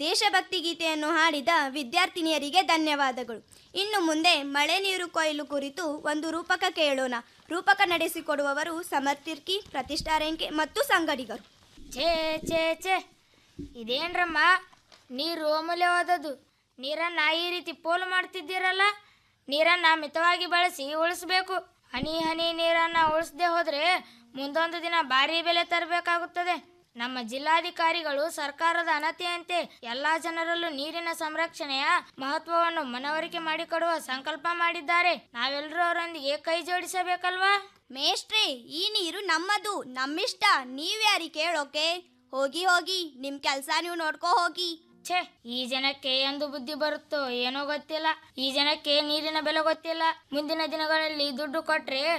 ದೇಶಭಕ್ತಿ ಗೀತೆಯನ್ನು ಹಾಡಿದ ವಿದ್ಯಾರ್ಥಿನಿಯರಿಗೆ ಧನ್ಯವಾದಗಳು ಇನ್ನು ಮುಂದೆ ಮಳೆ ನೀರು ಕೊಯ್ಲು ಕುರಿತು ಒಂದು ರೂಪಕ ಕೇಳೋಣ ರೂಪಕ ನಡೆಸಿಕೊಡುವವರು ಸಮರ್ಥಿರ್ಕಿ ಪ್ರತಿಷ್ಠಾ ರೆಂಕೆ ಮತ್ತು ಸಂಗಡಿಗರು ಛೇ ಛೇ ಛೇ ಇದೇನ್ರಮ್ಮ ನೀರು ಅಮೂಲ್ಯವಾದದ್ದು ನೀರನ್ನು ಈ ರೀತಿ ಪೋಲು ಮಾಡ್ತಿದ್ದೀರಲ್ಲ ನೀರನ್ನು ಮಿತವಾಗಿ ಬಳಸಿ ಉಳಿಸ್ಬೇಕು ಹನಿ ಹನಿ ನೀರನ್ನು ಉಳಿಸದೆ ಹೋದರೆ ಮುಂದೊಂದು ದಿನ ಭಾರಿ ಬೆಲೆ ತರಬೇಕಾಗುತ್ತದೆ ನಮ್ಮ ಜಿಲ್ಲಾಧಿಕಾರಿಗಳು ಸರ್ಕಾರದ ಅನತೆಯಂತೆ ಎಲ್ಲಾ ಜನರಲ್ಲೂ ನೀರಿನ ಸಂರಕ್ಷಣೆಯ ಮಹತ್ವವನ್ನು ಮನವರಿಕೆ ಮಾಡಿಕೊಡುವ ಸಂಕಲ್ಪ ಮಾಡಿದ್ದಾರೆ ನಾವೆಲ್ಲರೂ ಅವರೊಂದಿಗೆ ಕೈ ಜೋಡಿಸಬೇಕಲ್ವಾ ಮೇಷ್ಟ್ರೇ ಈ ನೀರು ನಮ್ಮದು ನಮ್ಮಿಷ್ಟ ನೀವ್ಯಾರಿ ಕೇಳೋಕೆ ಹೋಗಿ ಹೋಗಿ ನಿಮ್ ಕೆಲ್ಸ ನೀವು ನೋಡ್ಕೋ ಹೋಗಿ ಛೇ ಈ ಜನಕ್ಕೆ ಎಂದು ಬುದ್ಧಿ ಬರುತ್ತೋ ಏನೋ ಗೊತ್ತಿಲ್ಲ ಈ ಜನಕ್ಕೆ ನೀರಿನ ಬೆಲೆ ಗೊತ್ತಿಲ್ಲ ಮುಂದಿನ ದಿನಗಳಲ್ಲಿ ದುಡ್ಡು ಕೊಟ್ರೆ